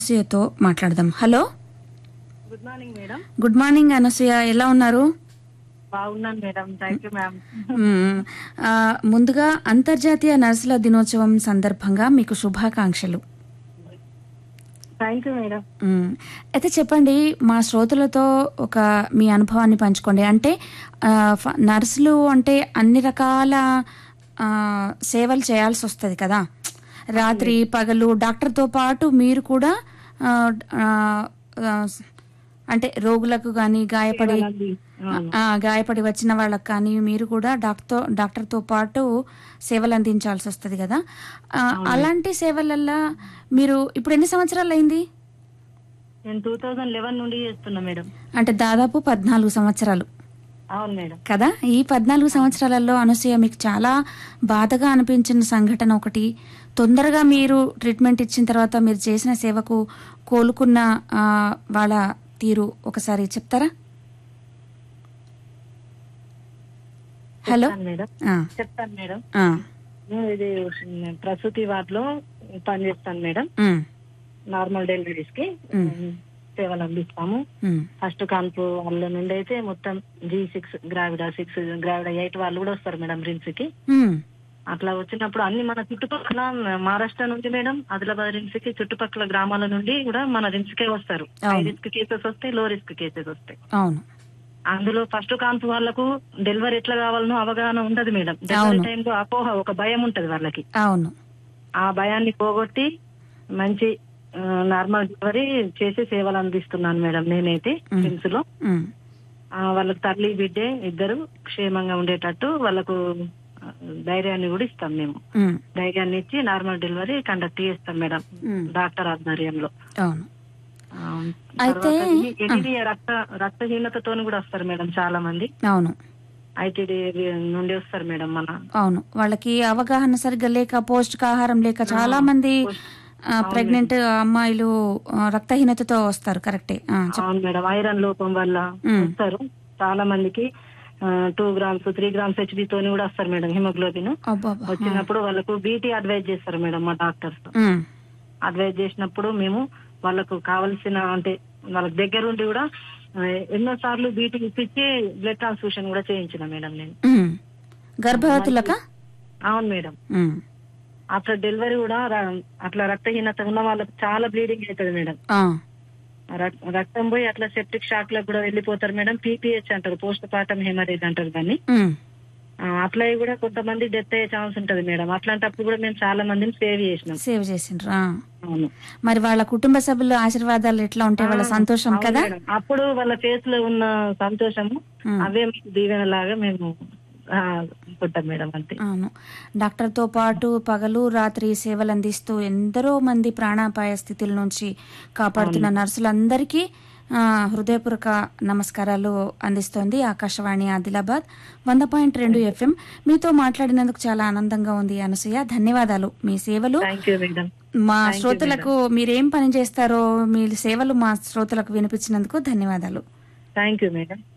అనసూయతో మాట్లాడదాం hello good morning madam good morning Anasuya ఎలా ఉన్నారు బాగున్నాను మేడం థ్యాంక్ యూ మ్యామ్ మ్మ్. ఆ, ముందుగా అంతర్జాతీయ నర్సుల దినోత్సవం సందర్భంగా మీకు శుభాకాంక్షలు థ్యాంక్ యూ మేడం మ్మ్. అయితే చెప్పండి మా శ్రోతలతో ఒక మీ అనుభవాన్ని పంచుకోండి అంటే ఆ, ఫ- నర్సులు అంటే అన్ని రకాల ఆ, సేవలు చేయాల్సి వస్తుంది కదా రాత్రి పగలు డాక్టర్తో పాటు మీరు కూడా ఆ, ఆ, ఆ, అంటే రోగులకు కానీ గాయపడి ఆ, గాయపడి వచ్చిన వాళ్ళకి కానీ మీరు కూడా డాక్టర్ డాక్టర్తో పాటు సేవలు అందించాల్సి వస్తుంది కదా ఆ, అలాంటి సేవలల్లో మీరు ఇప్పుడు ఎన్ని సంవత్సరాలు అయింది నేను టూ థౌజండ్ లెవెన్ నుండి చేస్తున్నా మేడం అంటే దాదాపు పద్నాలుగు సంవత్సరాలు అవును మేడం కదా ఈ పద్నాలుగు సంవత్సరాలలో అనసూయ మీకు చాలా బాధగా అనిపించిన సంఘటన ఒకటి తొందరగా మీరు ట్రీట్మెంట్ ఇచ్చిన తర్వాత మీరు చేసిన సేవకు కోలుకున్న ఆ, వాళ్ళ తీరు ఒకసారి చెప్తారా హలో చెప్తాను మేడం ఆ, చెప్తాను మేడం ఆ, నేను ఇది ప్రసూతి వార్డ్ లో పనిచేస్తాను మేడం ఉమ్, నార్మల్ డెలివరీస్ కి సేవలు అందిస్తాము ఉమ్, ఫస్ట్ కాన్పు వాళ్ళ నుండి అయితే మొత్తం G six gravida six gravida eight వాళ్ళు కూడా వస్తారు మేడం రిమ్స్ కి ఉమ్, అట్లా వచ్చినప్పుడు అన్ని మన చుట్టుపక్కల మహారాష్ట్ర నుంచి మేడం ఆదిలాబాద్ రిమ్స్ కి చుట్టుపక్కల గ్రామాల నుండి కూడా మన రిమ్స్ కే వస్తారు హై అవును. రిస్క్ కేసెస్ వస్తాయి లో రిస్క్ కేసెస్ వస్తాయి అవును అందులో ఫస్ట్ కాన్పు వాళ్ళకు డెలివరీ ఎట్లా కావాలనో అవగాహన ఉండదు మేడం డెలివరీ అవును. టైంలో అపోహ ఒక భయం ఉంటది వాళ్ళకి అవును ఆ భయాన్ని పోగొట్టి మంచి నార్మల్ డెలివరీ చేసి సేవలు అందిస్తున్నాను మేడం నేనైతే మ్. రిమ్స్ లో ఉమ్, ఆ, వాళ్ళకి తల్లి బిడ్డే ఇద్దరు క్షేమంగా ఉండేటట్టు వాళ్ళకు ఆ, ధైర్యాన్ని కూడా ఇస్తాం మేము ఉమ్, ధైర్యాన్ని ఇచ్చి నార్మల్ డెలివరీ కండక్ట్ చేస్తాం మేడం ఉమ్, డాక్టర్ ఆధ్వర్యంలో అవును ఆ, అయితే, తర్వాత ఈ ఎనిమిది రక్త రక్తహీనతతో కూడా వస్తారు మేడం చాలా మంది అవును ఐటీడీ నుండి వస్తారు మేడం మన అవును వాళ్ళకి అవగాహన సరిగ్గా లేక పౌష్టికాహారం లేక చాలా మంది ప్రెగ్నెంట్ అమ్మాయిలు ఆ, రక్తహీనతతో వస్తారు కరెక్టే ఆ, చెప్- అవును మేడం ఐరన్ లోపం వల్ల మ్. వస్తారు చాలా మందికి two grams three grams HB తోని కూడా వస్తారు మేడం హిమోగ్లోబిన్ అబ్బబ్బా. వచ్చినప్పుడు వాళ్ళకు బీటీ అడ్వైజ్ చేస్తారు మేడం మా డాక్టర్స్ ఉమ్, అడ్వైజ్ చేసినప్పుడు మేము వాళ్ళకు కావలసిన అంటే వాళ్ళకి దగ్గరుండి కూడా ఆ, ఎన్నో సార్లు బీటీ ఇప్పించి బ్లడ్ ట్రాన్స్ఫ్యూషన్ కూడా చేయించిన మేడం నేను ఉమ్. గర్భవతులకా అవును మేడం ఉమ్, ఆఫ్టర్ డెలివరీ కూడా ర- అట్లా రక్తహీనత ఉన్న వాళ్ళకి చాలా బ్లీడింగ్ అవుతుంది మేడం ఆ, రక్- రక్తం పోయి అట్లా సెప్టిక్ షాక్ లకు కూడా వెళ్ళిపోతారు మేడం పీపీహెచ్ అంటారు పోస్ట్ పార్టం హెమరేజ్ అంటారు దాన్ని ఉమ్, ఆ, అట్లా కూడా కొంతమంది డెత్ అయ్యే ఛాన్స్ ఉంటది మేడం అట్లాంటప్పుడు కూడా మేము చాలా మందిని సేవ్ చేసినాం సేవ్ చేసిండ్రు ఆ. అవును మరి వాళ్ళ కుటుంబ సభ్యుల ఆశీర్వాదాలు ఎట్లా ఉంటాయి వాళ్ళ సంతోషం అవును కదా మేడం. అప్పుడు వాళ్ళ ఫేస్ లో ఉన్న సంతోషము ఉమ్. అవే మాకు దీవెన లాగా మేము ఆ, అనుకుంటాం మేడం అంతే అవును డాక్టర్తో పాటు పగలు రాత్రి సేవలు అందిస్తూ ఎందరో మంది ప్రాణాపాయ స్థితుల నుంచి కాపాడుతున్న నర్సులందరికీ ఆ, హృదయపూర్వక నమస్కారాలు అందిస్తోంది ఆకాశవాణి ఆదిలాబాద్ వంద పాయింట్ రెండు ఎఫ్ఎం మీతో మాట్లాడినందుకు చాలా ఆనందంగా ఉంది అనసూయ ధన్యవాదాలు మీ సేవలు థ్యాంక్ యూ మేడం మా శ్రోతలకు మీరేం పని చేస్తారో మీ సేవలు మా శ్రోతలకు వినిపించినందుకు ధన్యవాదాలు థ్యాంక్ యూ మేడం